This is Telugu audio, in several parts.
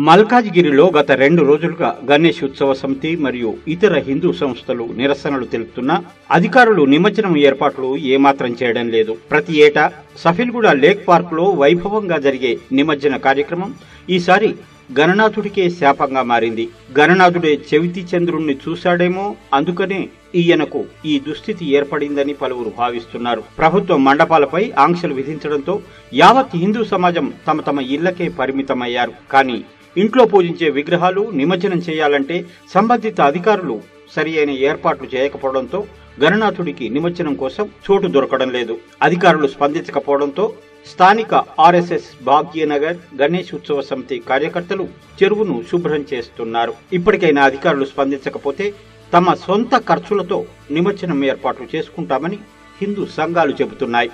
మల్కాజ్గిరిలో గత రెండు రోజులుగా గణేష్ ఉత్సవ సమితి మరియు ఇతర హిందూ సంస్థలు నిరసనలు తెలుపుతున్నా అధికారులు నిమజ్జనం ఏర్పాట్లు ఏమాత్రం చేయడం లేదు ప్రతి ఏటా సఫిల్గూడ లేక్ పార్క్ లో వైభవంగా జరిగే నిమజ్జన కార్యక్రమం ఈసారి గణనాథుడికే శాపంగా మారింది గణనాథుడే చెవితి చంద్రుణ్ణి చూశాడేమో అందుకనే ఈయనకు ఈ దుస్థితి ఏర్పడిందని పలువురు భావిస్తున్నారు ప్రభుత్వం మండపాలపై ఆంక్షలు విధించడంతో యావత్ హిందూ సమాజం తమ తమ ఇళ్లకే పరిమితమయ్యారు కానీ ఇంట్లో పూజించే విగ్రహాలు నిమజ్జనం చేయాలంటే సంబంధిత అధికారులు సరి అయిన ఏర్పాట్లు చేయకపోవడంతో గణనాథుడికి నిమజ్జనం కోసం చోటు దొరకడం లేదు అధికారులు స్పందించకపోవడంతో స్థానిక ఆర్ఎస్ఎస్ భాగ్యనగర్ గణేష్ ఉత్సవ సమితి కార్యకర్తలు చెరువును శుభ్రం చేస్తున్నారు ఇప్పటికైనా అధికారులు స్పందించకపోతే తమ సొంత ఖర్చులతో నిమజ్జనం ఏర్పాట్లు చేసుకుంటామని హిందూ సంఘాలు చెబుతున్నాయి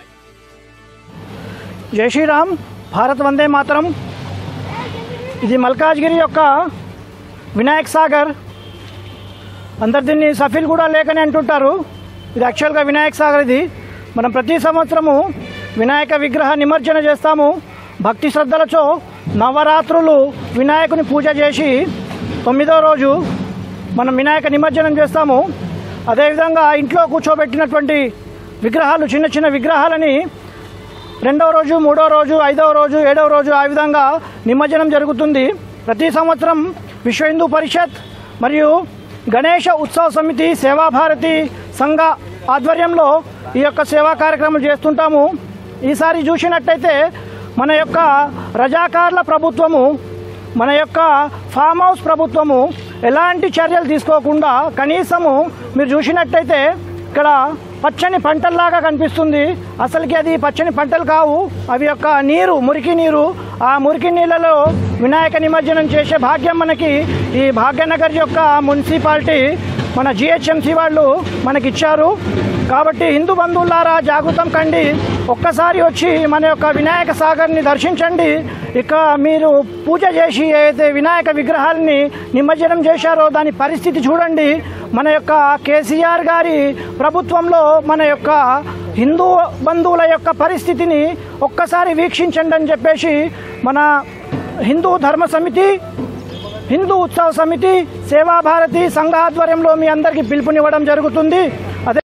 జై శ్రీరామ్ భారత్ వందే మాతరం ఇది మల్కాజ్గిరి యొక్క వినాయక్ సాగర్ అందరు దీన్ని సఫీల్ కూడా లేకని అంటుంటారు ఇది యాక్చువల్గా వినాయక్ సాగర్ ఇది మనం ప్రతి సంవత్సరము వినాయక విగ్రహ నిమజ్జన చేస్తాము భక్తి శ్రద్ధలతో నవరాత్రులు వినాయకుని పూజ చేసి తొమ్మిదో రోజు మనం వినాయక నిమజ్జనం చేస్తాము అదేవిధంగా ఇంట్లో కూర్చోబెట్టినటువంటి విగ్రహాలు చిన్న చిన్న విగ్రహాలని రెండవ రోజు మూడో రోజు ఐదవ రోజు ఏడవ రోజు ఆ విధంగా నిమజ్జనం జరుగుతుంది ప్రతి సంవత్సరం విశ్వ హిందూ పరిషత్ మరియు గణేష ఉత్సవ సమితి సేవాభారతి సంఘ ఆధ్వర్యంలో ఈ యొక్క సేవా కార్యక్రమం చేస్తుంటాము ఈసారి చూసినట్టయితే మన యొక్క రజాకార్ల ప్రభుత్వము మన యొక్క ఫామ్ హౌస్ ప్రభుత్వము ఎలాంటి చర్యలు తీసుకోకుండా కనీసము మీరు చూసినట్టయితే ఇక్కడ పచ్చని పంటల్లాగా కనిపిస్తుంది అసలుకి అది పచ్చని పంటలు కావు అవి యొక్క నీరు మురికి నీరు ఆ మురికి నీళ్ళలో వినాయక నిమజ్జనం చేసే భాగ్యం మనకి ఈ భాగ్యనగర్ యొక్క మున్సిపాలిటీ మన జిహెచ్ఎంసీ వాళ్ళు మనకిచ్చారు కాబట్టి హిందూ బంధువులారా జాగృతం కండి ఒక్కసారి వచ్చి మన యొక్క వినాయక సాగర్ని దర్శించండి ఇక మీరు పూజ చేసి ఏదైతే వినాయక విగ్రహాలని నిమజ్జనం చేశారో దాని పరిస్థితి చూడండి మన యొక్క కేసీఆర్ గారి ప్రభుత్వంలో మన యొక్క హిందూ బంధువుల యొక్క పరిస్థితిని ఒక్కసారి వీక్షించండి అని చెప్పేసి మన హిందూ ధర్మ సమితి హిందూ ఉత్సవ సమితి సేవాభారతి సంఘ ఆధ్వర్యంలో మీ అందరికీ పిలుపునివ్వడం జరుగుతుంది అదే